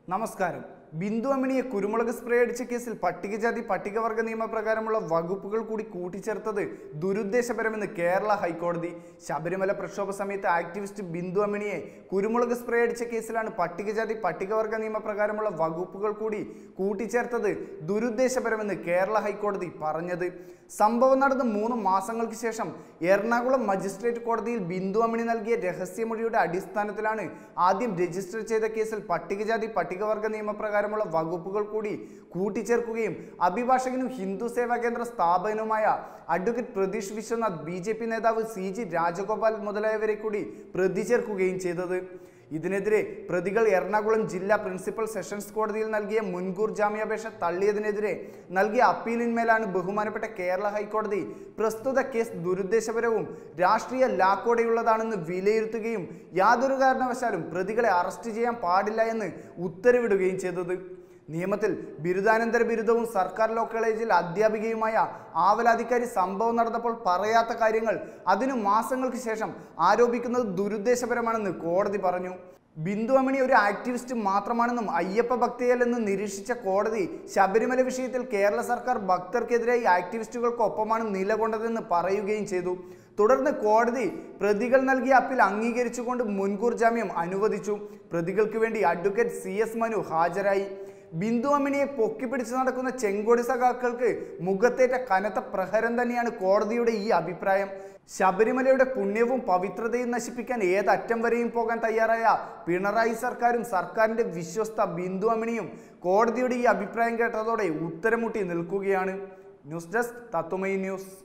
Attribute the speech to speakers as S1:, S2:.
S1: നമസ്കാരം ബിന്ദു അമ്മിണിയെ കുരുമുളക് സ്പ്രേ അടിച്ച കേസിൽ പട്ടികജാതി പട്ടികവർഗ നിയമപ്രകാരമുള്ള വകുപ്പുകൾ കൂടി കൂട്ടിച്ചേർത്തത് ദുരുദ്ദേശപരമെന്ന് കേരള ഹൈക്കോടതി ശബരിമല പ്രക്ഷോഭ സമയത്ത് ആക്ടിവിസ്റ്റ് ബിന്ദു അമ്മിണിയെ കുരുമുളക് സ്പ്രേ അടിച്ച കേസിലാണ് പട്ടികജാതി പട്ടികവർഗ നിയമപ്രകാരമുള്ള വകുപ്പുകൾ കൂടി കൂട്ടിച്ചേർത്തത് ദുരുദ്ദേശപരമെന്ന് കേരള ഹൈക്കോടതി പറഞ്ഞത് സംഭവം നടന്ന് മൂന്ന് മാസങ്ങൾക്ക് ശേഷം എറണാകുളം മജിസ്ട്രേറ്റ് കോടതിയിൽ ബിന്ദു അമ്മിണി നൽകിയ രഹസ്യമൊഴിയുടെ അടിസ്ഥാനത്തിലാണ് ആദ്യം രജിസ്റ്റർ ചെയ്ത കേസിൽ പട്ടികജാതി പട്ടികവർഗ നിയമപ്രകാരമുള്ള വകുപ്പുകൾ കൂടി കൂട്ടിച്ചേർക്കുകയും അഭിഭാഷകനും ഹിന്ദു സേവാ കേന്ദ്ര സ്ഥാപകനുമായ advocate Prateesh Vishwanath B J P നേതാവ് സി ജി രാജഗോപാൽ മുതലായവരെ കൂടി പ്രതി ചേർക്കുകയും ചെയ്തത് ഇതിനെതിരെ പ്രതികൾ എറണാകുളം ജില്ലാ പ്രിൻസിപ്പൽ സെഷൻസ് കോടതിയിൽ നൽകിയ മുൻകൂർ ജാമ്യാപേക്ഷ തള്ളിയതിനെതിരെ നൽകിയ അപ്പീലിന്മേലാണ് ബഹുമാനപ്പെട്ട കേരള ഹൈക്കോടതി പ്രസ്തുത കേസ് ദുരുദ്ദേശപരവും രാഷ്ട്രീയ ലാക്കോടെയുള്ളതാണെന്ന് വിലയിരുത്തുകയും യാതൊരു കാരണവശാലും പ്രതികളെ അറസ്റ്റ് ചെയ്യാൻ പാടില്ല എന്ന് ഉത്തരവിടുകയും ചെയ്തത് നിയമത്തിൽ ബിരുദാനന്തര ബിരുദവും സർക്കാർ ലോ കോളേജിൽ അധ്യാപികയുമായ ആവലാധികാരി സംഭവം നടന്നപ്പോൾ പറയാത്ത കാര്യങ്ങൾ അതിനു മാസങ്ങൾക്ക് ശേഷം ആരോപിക്കുന്നത് ദുരുദ്ദേശപരമാണെന്ന് കോടതി പറഞ്ഞു ബിന്ദു അമ്മിണി ഒരു ആക്ടിവിസ്റ്റ് മാത്രമാണെന്നും അയ്യപ്പ ഭക്തിയല്ലെന്ന് നിരീക്ഷിച്ച കോടതി ശബരിമല വിഷയത്തിൽ കേരള സർക്കാർ ഭക്തർക്കെതിരായി ആക്ടിവിസ്റ്റുകൾക്കൊപ്പമാണ് നിലകൊണ്ടതെന്ന് പറയുകയും ചെയ്തു തുടർന്ന് കോടതി പ്രതികൾ നൽകിയ അപ്പീൽ അംഗീകരിച്ചുകൊണ്ട് മുൻകൂർ ജാമ്യം അനുവദിച്ചു പ്രതികൾക്ക് വേണ്ടി അഡ്വക്കേറ്റ് സി എസ് മനു ഹാജരായി ബിന്ദു അമ്മിണിയെ പൊക്കിപ്പിടിച്ച് നടക്കുന്ന ചെങ്കൊടി സഖാക്കൾക്ക് മുഖത്തേറ്റ കനത്ത പ്രഹരം തന്നെയാണ് കോടതിയുടെ ഈ അഭിപ്രായം ശബരിമലയുടെ പുണ്യവും പവിത്രതയും നശിപ്പിക്കാൻ ഏതറ്റം വരെയും പോകാൻ തയ്യാറായ പിണറായി സർക്കാരും സർക്കാരിന്റെ വിശ്വസ്ത ബിന്ദു അമ്മിണിയും കോടതിയുടെ ഈ അഭിപ്രായം കേട്ടതോടെ ഉത്തരമുട്ടി നിൽക്കുകയാണ് ന്യൂസ് ഡെസ്ക് തത്വമൈ ന്യൂസ്